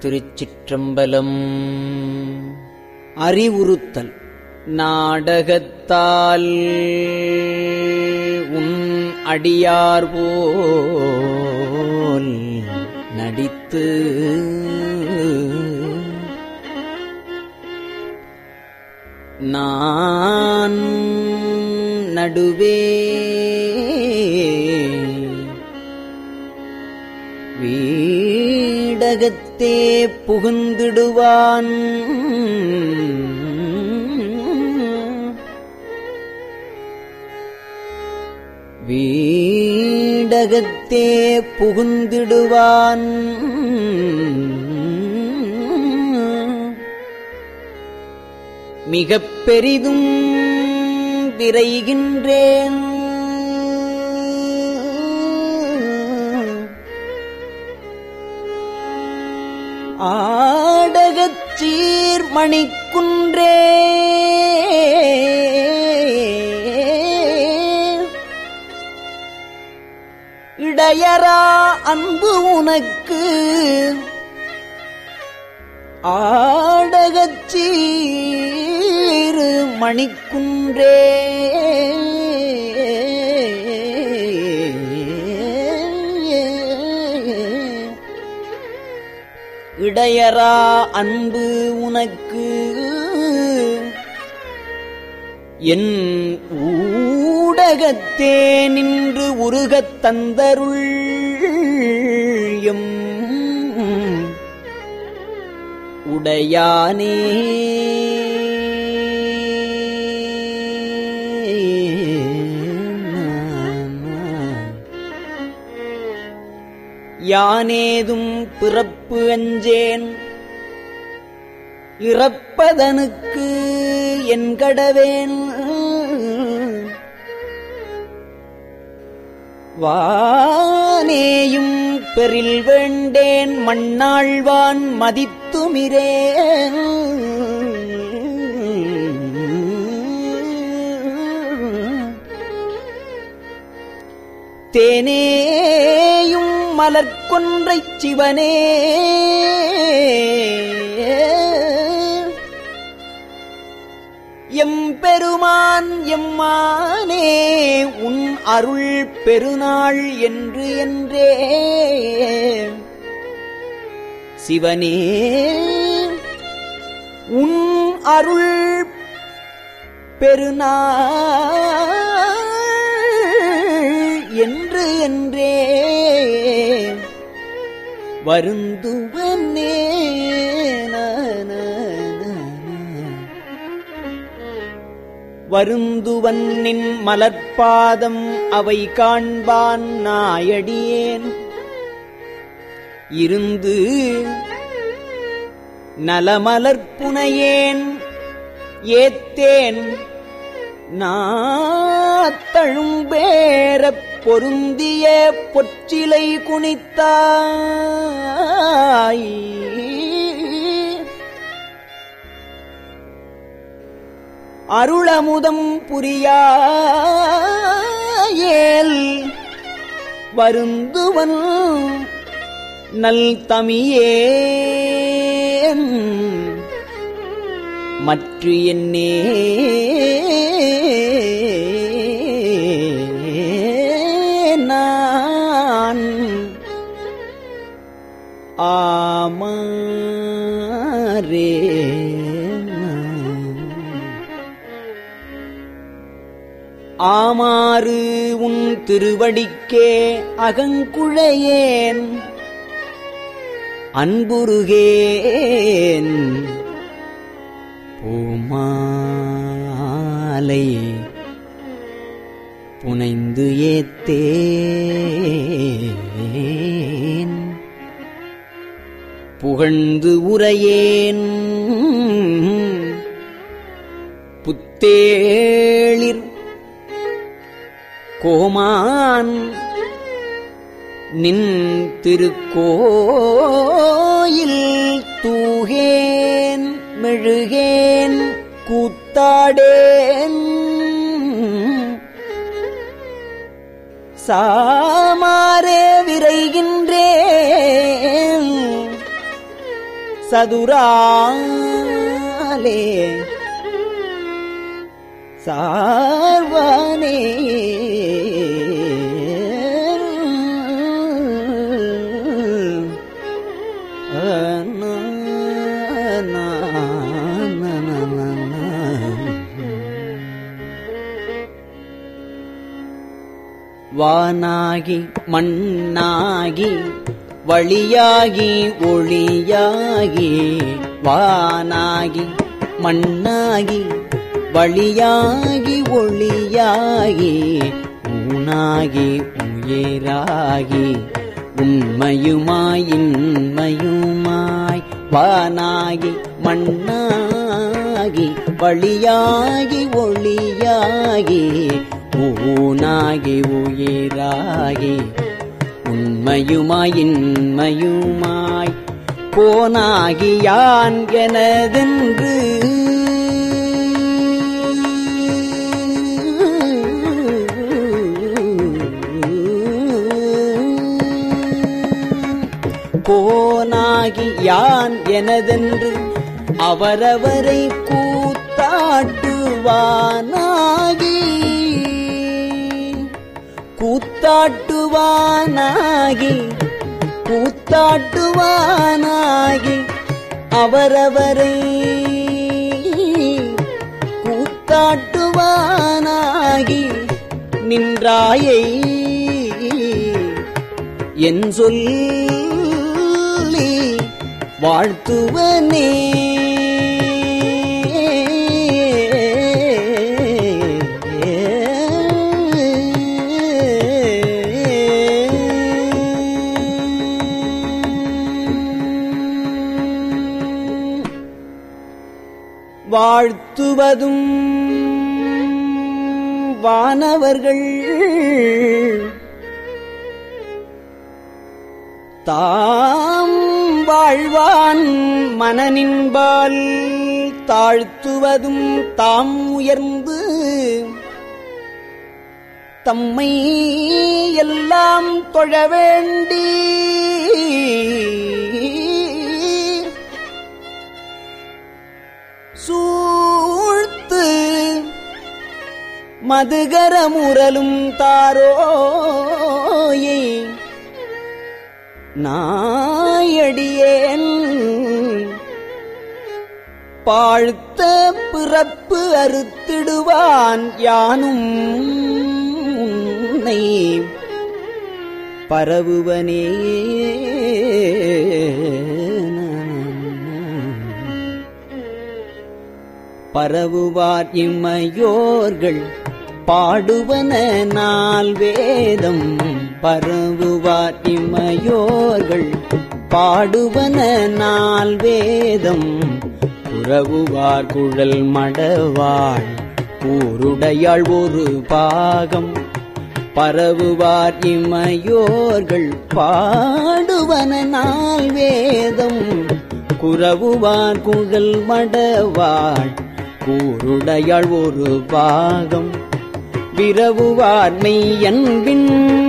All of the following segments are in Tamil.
திருச்சிற்றம்பலம் அறிவுறுத்தல் நாடகத்தால் உன் அடியார் போல் நடித்து நான் நடுவே வீடகத்தே புகுந்திடுவான் வீடகத்தே புகுந்திடுவான் மிகப் பெரிதும் விரைகின்றேன் ஆடகச் சீர்மணிக்குன்றே இடையரா அன்பு உனக்கு ஆடகச் சீரு மணிக்குன்றே இடையரா அன்பு உனக்கு என் ஊடகத்தே நின்று உருகத் தந்தருள் எம் உடையானே யானேதும் பிறப்பு அஞ்சேன் இறப்பதனுக்கு என் கடவேன் வானேயும் பெரில் வேண்டேன் மண்ணாழ்வான் மதித்துமிரே தேனேயும் மலர்கொன்றைச் சிவனே எம்பெருமான் எம்மானே உன் அருள் பெருநாள் என்று என்றே சிவனே உன் அருள் பெருநாள் என்று என்றே வருந்துவனே வருந்துவன்னின் மலர்பாதம் அவை காண்பான் நாயடியேன் இருந்து நலமலர்ப்புனையேன் ஏத்தேன் நாத்தழும்பேரப் பொருந்திய பொற்றிலை குனித்தாய் அருளமுதம் புரியாயேல் வருந்துவன் நல் தமியேன் மற்ற என்னே நான் ஆமாரே ஆமாறு உன் திருவடிக்கே அகங்குழையேன் அன்புருகேன் பூமாலை புனைந்து ஏத்தேன் புகழ்ந்து உரையேன் புத்தேளிர் கோமான் நின் திருக்கோயில் தூகேன் மெழுகேன் கூத்தாடேன் சாமாரே விரைகின்றேன் சதுராலே சார்வானே வானாகி மண்ணாகி வழியாகி ஒளியாகி வானாகி மண்ணாகி வழியாகி ஒளியாகி ஊனாகி உயிராகி உண்மையுமாய் இன்மையுமாய் வானாகி மண்ணாகி வழியாகி ஒளியாகி ஊனாகி உயிராகி உண்மையுமாய் இன்மையுமாய் போனாகி யான் எனதென்று போனாகி யான் எனதென்று அவரவரை கூத்தாட்டுவானாகி கூத்தாட்டுவானாகி கூத்தாட்டுவானாகி அவரவரை கூத்தாட்டுவானாகி நின்றாயை என் சொல்லி வாழ்த்துவனே வாழ்த்துவதும் வானவர்கள் தாம் வாழ்வான் மனநின்பால் தாழ்த்துவதும் தாம் உயர்ந்து தம்மை எல்லாம் தொழ வேண்டி சூழ்த்து மதுகர முரலும் தாரோயை நாயடியேன் பாழ்த்த பிறப்பு அறுத்திடுவான் யானும் உன்னை பரவுவனே பரவுவார் இம்மையோர்கள் பாடுவன நாள் வேதம் பரவுவார் இம்மையோர்கள் பாடுவன நாள் வேதம் புறவுவார் குழல் மடவாள் கூருடையாள் ஒரு பாகம் பரவுவார் இமையோர்கள் பாடுவன நாள் வேதம் குறவுவார் குழல் மடவாள் கூருடையாள் ஒரு பாகம் விரவுவார் மெய்யன்பின்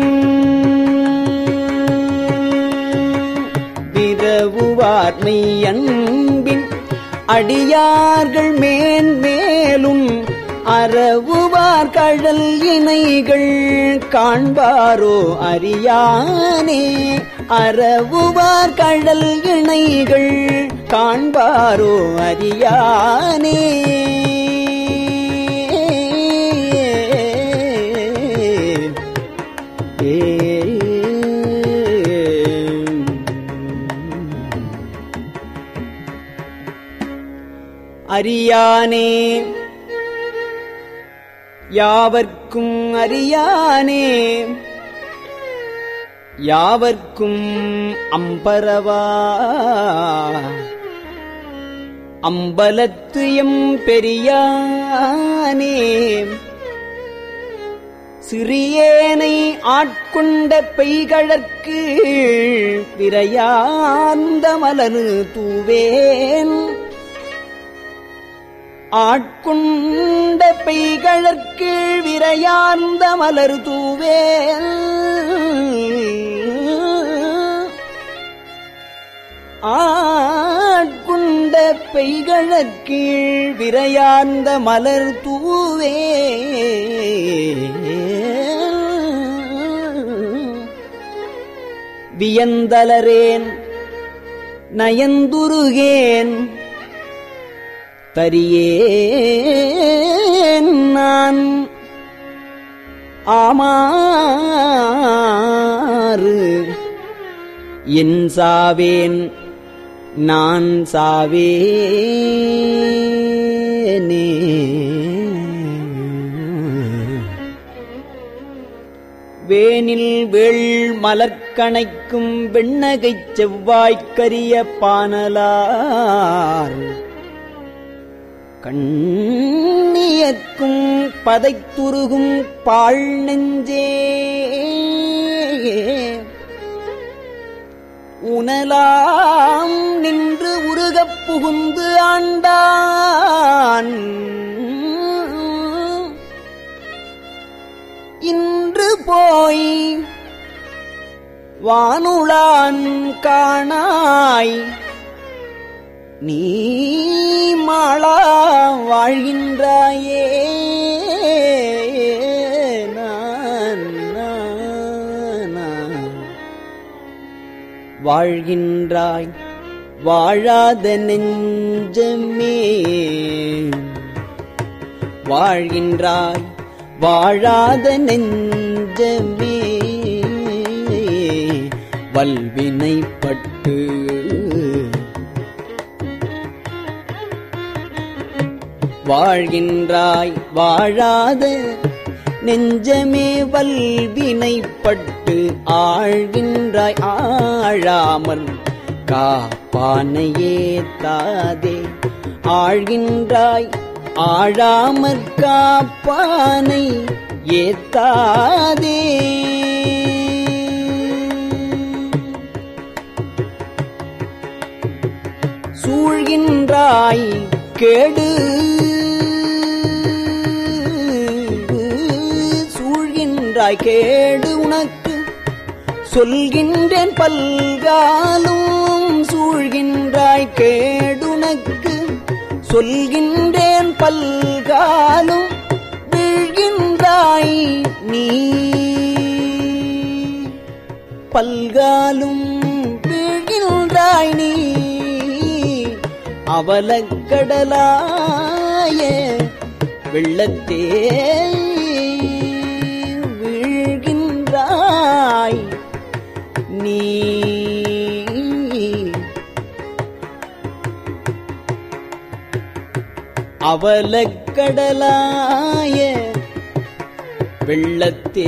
விரவுவார் மெய்யன்பின் அடியார்கள் மேன்மேலும் அறவுவார் கழல் இணைகள் காண்பாரோ அறியானே அறவுவார் கழல் இணைகள் காண்பாரோ அறியானே அறியானே யாவர்க்கும் அறியானே யாவர்க்கும் அம்பரவா அம்பலத்து எம் பெரியானே சிறியேனை ஆட்கொண்ட பெய்கழற்கு விரையார்ந்த மலரு தூவேன் ஆட்கொண்ட பெய்கழற்கு விரையார்ந்த மலர் தூவேன் ஆட்கொண்ட பெய்கழற்கீழ் விரையார்ந்த மலர் தூவே வியந்தலரேன் நயந்துருகேன் தரியேன் நான் ஆமாறு என் சாவேன் நான் சாவேனே வேனில் வேள் மலர்க்கணைக்கும் வெண்ணகைச் செவ்வாய்க்கரிய பானலார் கண்ணியற்கும் பதைத்துருகும் பாழ் நெஞ்சே உணலாம் நின்று உருகப் புகுந்து ஆண்டான் இன்று போய் வானுளான் காணாய் நீ மாளா வாழ்கின்றாயே நான், நான், நான். வாழ்கின்றாய் வாழாத நெஞ்சமே வாழ்கின்றாய் வாழாத நெஞ்சமே வல்வினைப்பட்டு வாழ்கின்றாய் வாழாத நெஞ்சமே வல்வினைப்பட்டு ஆழ்கின்றாய் ஆழாமல் காப்பானையே தாதே ஆழ்கின்றாய் ஆழாமற் காப்பானை ஏத்தாதே சூழ்கின்றாய் கேடு சூழ்கின்றாய் கேடு உனக்கு சொல்கின்றேன் பல்காலும் சூழ்கின்றாய் கேடுனக்கு சொல்கின்றேன் பல்காலும் வீழ்கின்றாய் நீ பல்காலும் வீழ்கின்றாய் நீ அவலக்கடலாய வெள்ளத்தே வீழ்கின்றாய் நீ அவலக்கடலாய வெள்ளத்தே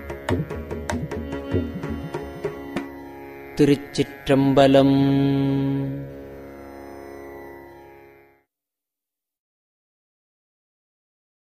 திருச்சிற்றம்பலம்